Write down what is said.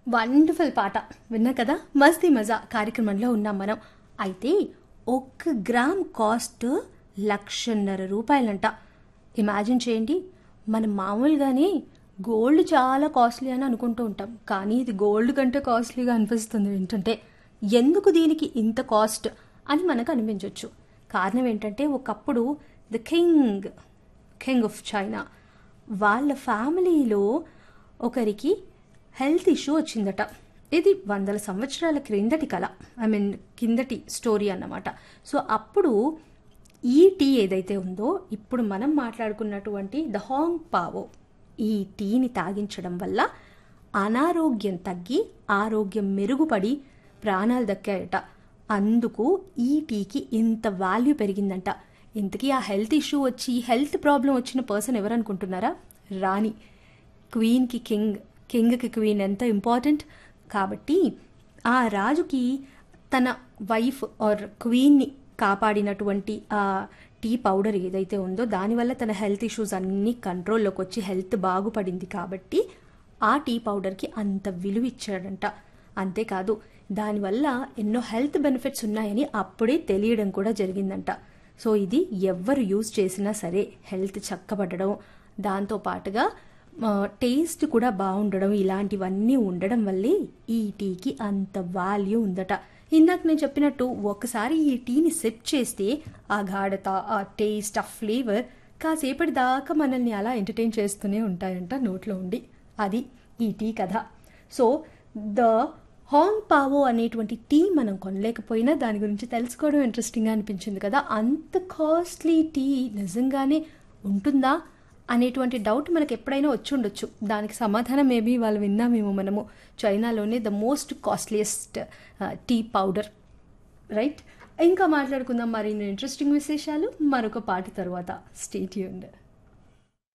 wonderful పాట విన్నా కదా మస్తీ మజా కార్యక్రమంలో ఉన్నాం మనం అయితే ఒక్క గ్రామ్ కాస్ట్ లక్షన్నర రూపాయలంట ఇమాజిన్ చేయండి మనం మామూలుగానే గోల్డ్ చాలా కాస్ట్లీ అని అనుకుంటూ ఉంటాం కానీ ఇది గోల్డ్ కంటే కాస్ట్లీగా అనిపిస్తుంది వింటుంటే ఎందుకు దీనికి ఇంత కాస్ట్ అని మనకు అనిపించవచ్చు కారణం ఏంటంటే ఒకప్పుడు the king king of China వాళ్ళ ఫ్యామిలీలో ఒకరికి హెల్త్ ఇష్యూ వచ్చిందట ఇది వందల సంవత్సరాల క్రిందటి కళ ఐ మీన్ కిందటి స్టోరీ అన్నమాట సో అప్పుడు ఈ టీ ఏదైతే ఉందో ఇప్పుడు మనం మాట్లాడుకున్నటువంటి ద హాంగ్ పావో ఈ టీని తాగించడం వల్ల అనారోగ్యం తగ్గి ఆరోగ్యం మెరుగుపడి ప్రాణాలు దక్కాయట అందుకు ఈ టీకి ఇంత వాల్యూ పెరిగిందంట ఇంతకీ ఆ హెల్త్ ఇష్యూ వచ్చి హెల్త్ ప్రాబ్లం వచ్చిన పర్సన్ ఎవరనుకుంటున్నారా రాణి క్వీన్కి కింగ్ కింగ్కి క్వీన్ ఎంత ఇంపార్టెంట్ కాబట్టి ఆ రాజుకి తన వైఫ్ ఆర్ క్వీన్ని కాపాడినటువంటి ఆ టీ పౌడర్ ఏదైతే ఉందో దానివల్ల తన హెల్త్ ఇష్యూస్ అన్నీ కంట్రోల్లోకి వచ్చి హెల్త్ బాగుపడింది కాబట్టి ఆ టీ పౌడర్కి అంత విలువ ఇచ్చాడంట అంతేకాదు దానివల్ల ఎన్నో హెల్త్ బెనిఫిట్స్ ఉన్నాయని అప్పుడే తెలియడం కూడా జరిగిందంట సో ఇది ఎవ్వరు యూజ్ చేసినా సరే హెల్త్ చక్కబడడం దాంతో పాటుగా టేస్ట్ కూడా బాగుండడం ఇలాంటివన్నీ ఉండడం వల్లే ఈ టీకి అంత వాల్యూ ఉందట ఇందాక నేను చెప్పినట్టు ఒకసారి ఈ టీని సెట్ చేస్తే ఆ గాఢత ఆ టేస్ట్ ఆ ఫ్లేవర్ కాసేపటి దాకా మనల్ని అలా ఎంటర్టైన్ చేస్తూనే ఉంటాయంట నోట్లో ఉండి అది ఈ టీ కథ సో ద హాంగ్ పావో అనేటువంటి టీ మనం కొనలేకపోయినా దాని గురించి తెలుసుకోవడం ఇంట్రెస్టింగ్గా అనిపించింది కదా అంత కాస్ట్లీ టీ నిజంగానే ఉంటుందా అనేటువంటి డౌట్ మనకు ఎప్పుడైనా వచ్చి ఉండొచ్చు దానికి సమాధానం మేబీ వాళ్ళు విన్నామేమో మనము చైనాలోనే the most costliest tea powder right ఇంకా మాట్లాడుకుందాం మరిన్ని ఇంట్రెస్టింగ్ విశేషాలు మరొక పాట తర్వాత స్టేట్ యూండ్